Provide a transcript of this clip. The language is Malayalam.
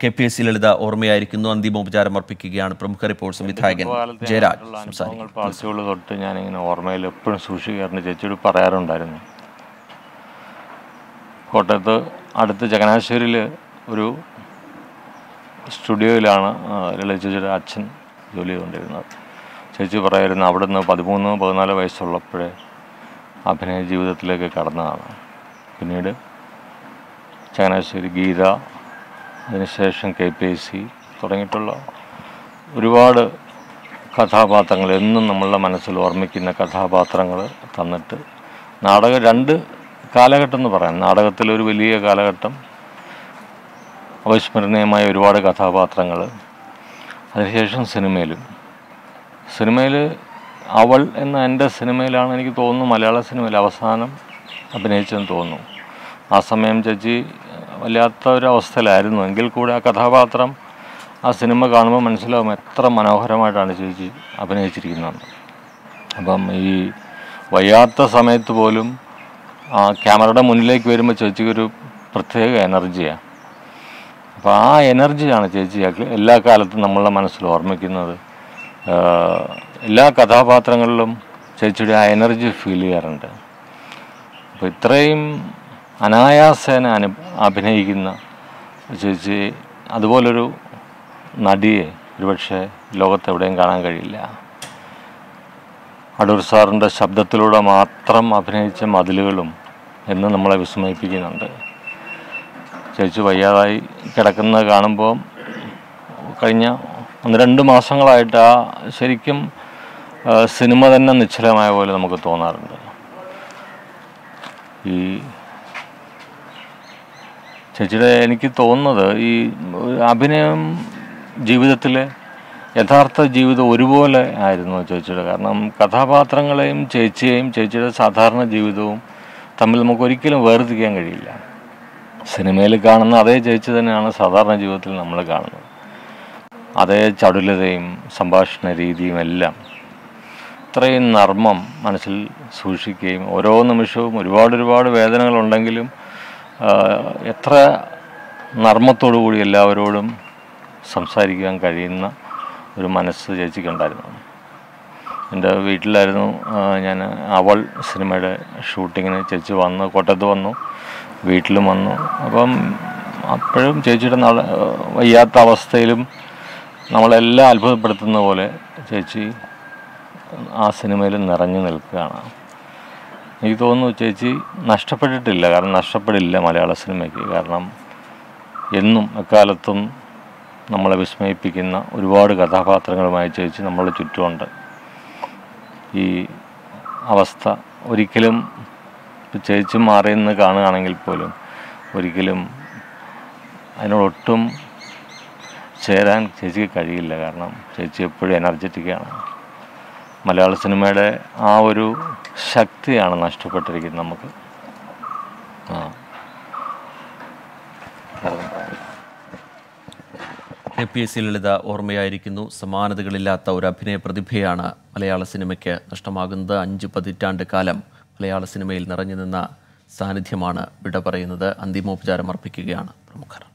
K P S C Lalitha ഓർമ്മയായിരിക്കുന്നു അന്തിമോപചാരം അർപ്പിക്കുകയാണ് പ്രമുഖ റിപ്പോർട്ട് സംവിധായകൻ ജയരാജ് സംസാരിക്കും അനുഭവങ്ങൾ പാഴ്ചകൾ തൊട്ട് ഞാനിങ്ങനെ ഓർമ്മയിൽ എപ്പോഴും സൂക്ഷിക്കാറുണ്ട് ചേച്ചിയോട് പറയാറുണ്ടായിരുന്നു കോട്ടയത്ത് അടുത്ത് ചങ്ങനാശ്ശേരിയിൽ ഒരു സ്റ്റുഡിയോയിലാണ് ആ, ലളിത ചേച്ചിയുടെ അച്ഛൻ ജോലി ചെയ്തുകൊണ്ടിരുന്നത് ചേച്ചി പറയായിരുന്നു അവിടുന്ന് പതിമൂന്ന് പതിനാല് വയസ്സുള്ളപ്പോഴേ അഭിനയ ജീവിതത്തിലേക്ക് കടന്നതാണ് പിന്നീട് ചങ്ങനാശ്ശേരി ഗീത അതിനുശേഷം കെ പി ഐ സി തുടങ്ങിയിട്ടുള്ള ഒരുപാട് കഥാപാത്രങ്ങൾ എന്നും നമ്മളുടെ മനസ്സിൽ ഓർമ്മിക്കുന്ന കഥാപാത്രങ്ങൾ തന്നിട്ട് നാടകം രണ്ട് കാലഘട്ടം എന്ന് പറയാം നാടകത്തിലൊരു വലിയ കാലഘട്ടം അവിസ്മരണീയമായ ഒരുപാട് കഥാപാത്രങ്ങൾ അതിനുശേഷം സിനിമയിലും സിനിമയിൽ അവൾ എന്ന എൻ്റെ സിനിമയിലാണ് എനിക്ക് തോന്നുന്നു മലയാള സിനിമയിൽ അവസാനം അഭിനയിച്ചെന്ന് തോന്നുന്നു ആ സമയം ചേച്ചി വല്ലാത്ത ഒരു അവസ്ഥയിലായിരുന്നു എങ്കിൽ കൂടെ ആ കഥാപാത്രം ആ സിനിമ കാണുമ്പോൾ മനസ്സിലാവും എത്ര മനോഹരമായിട്ടാണ് ചേച്ചി അഭിനയിച്ചിരിക്കുന്നതെന്ന് അപ്പം ഈ വയ്യാത്ത സമയത്ത് പോലും ആ ക്യാമറയുടെ മുന്നിലേക്ക് വരുമ്പോൾ ചേച്ചിക്കൊരു പ്രത്യേക എനർജിയാണ് അപ്പോൾ ആ എനർജിയാണ് ചേച്ചി എല്ലാ കാലത്തും നമ്മളുടെ മനസ്സിൽ ഓർമ്മിക്കുന്നത് ആഹ് എല്ലാ കഥാപാത്രങ്ങളിലും ചേച്ചിയുടെ ആ എനർജി ഫീൽ ചെയ്യാറുണ്ട് അപ്പോൾ ഇത്രയും അനായാസേന അനു അഭിനയിക്കുന്ന ചേച്ചി അതുപോലൊരു നടിയെ ഒരുപക്ഷെ ലോകത്തെവിടെയും കാണാൻ കഴിയില്ല അടൂർ സാറിൻ്റെ ശബ്ദത്തിലൂടെ മാത്രം അഭിനയിച്ച മതിലുകളും എന്ന് നമ്മളെ വിസ്മയിപ്പിക്കുന്നുണ്ട് ചേച്ചി വയ്യാതായി കിടക്കുന്നത് കാണുമ്പോൾ കഴിഞ്ഞ ഒന്ന് രണ്ട് മാസങ്ങളായിട്ട് ആ ശരിക്കും ആ, സിനിമ തന്നെ നിശ്ചലമായ പോലെ നമുക്ക് തോന്നാറുണ്ട് ഈ ചേച്ചിയുടെ എനിക്ക് തോന്നുന്നത് ഈ അഭിനയം ജീവിതത്തിലെ യഥാർത്ഥ ജീവിതം ഒരുപോലെ ആയിരുന്നു ചേച്ചിയുടെ കാരണം കഥാപാത്രങ്ങളെയും ചേച്ചിയെയും ചേച്ചിയുടെ സാധാരണ ജീവിതവും തമ്മിൽ നമുക്ക് ഒരിക്കലും വേർതിരിക്കാൻ കഴിയില്ല സിനിമയിൽ കാണുന്ന അതേ ചേച്ചി തന്നെയാണ് സാധാരണ ജീവിതത്തിൽ നമ്മൾ കാണുന്നത് അതേ ചടുലതയും സംഭാഷണ രീതിയും എല്ലാം ഇത്രയും നർമ്മം മനസ്സിൽ സൂക്ഷിക്കുകയും ഓരോ നിമിഷവും ഒരുപാട് ഒരുപാട് വേദനകളുണ്ടെങ്കിലും ആ, എത്ര നർമ്മത്തോടു കൂടി എല്ലാവരോടും സംസാരിക്കാൻ കഴിയുന്ന ഒരു മനസ്സ് ചേച്ചിക്കുണ്ടായിരുന്നു എൻ്റെ വീട്ടിലായിരുന്നു ആ, ഞാൻ അവൾ സിനിമയുടെ ഷൂട്ടിങ്ങിന് ചേച്ചി വന്നു കോട്ടയത്ത് വന്നു വീട്ടിലും വന്നു അപ്പം അപ്പോഴും ചേച്ചിയുടെ നട വയ്യാത്ത അവസ്ഥയിലും നമ്മളെല്ലാം അത്ഭുതപ്പെടുത്തുന്ന പോലെ ചേച്ചി ആ സിനിമയിൽ നിറഞ്ഞു നിൽക്കുകയാണ് എനിക്ക് തോന്നുന്നു ചേച്ചി നഷ്ടപ്പെട്ടിട്ടില്ല കാരണം നഷ്ടപ്പെടില്ല മലയാള സിനിമയ്ക്ക് കാരണം എന്നും എക്കാലത്തും നമ്മളെ വിസ്മയിപ്പിക്കുന്ന ഒരുപാട് കഥാപാത്രങ്ങളുമായി ചേച്ചി നമ്മളുടെ ചുറ്റുമുണ്ട് ഈ അവസ്ഥ ഒരിക്കലും ഇപ്പം ചേച്ചി മാറിയെന്ന് കാണുകയാണെങ്കിൽ പോലും ഒരിക്കലും അതിനോടൊട്ടും ചേരാൻ ചേച്ചിക്ക് കഴിയില്ല കാരണം ചേച്ചി എപ്പോഴും എനർജറ്റിക്കാണ് മലയാള സിനിമയുടെ ആ ഒരു ശക്തിയാണ് നഷ്ടപ്പെട്ടിരിക്കുന്നത് നമുക്ക് ആ K P S C Lalitha ഓർമ്മയായിരിക്കുന്നു സമാനതകളില്ലാത്ത ഒരു അഭിനയ പ്രതിഭയാണ് മലയാള സിനിമയ്ക്ക് നഷ്ടമാകുന്നത് അഞ്ച് പതിറ്റാണ്ട് കാലം മലയാള സിനിമയിൽ നിറഞ്ഞു നിന്ന സാന്നിധ്യമാണ് വിട പറയുന്നത് അന്തിമോപചാരം അർപ്പിക്കുകയാണ് പ്രമുഖർ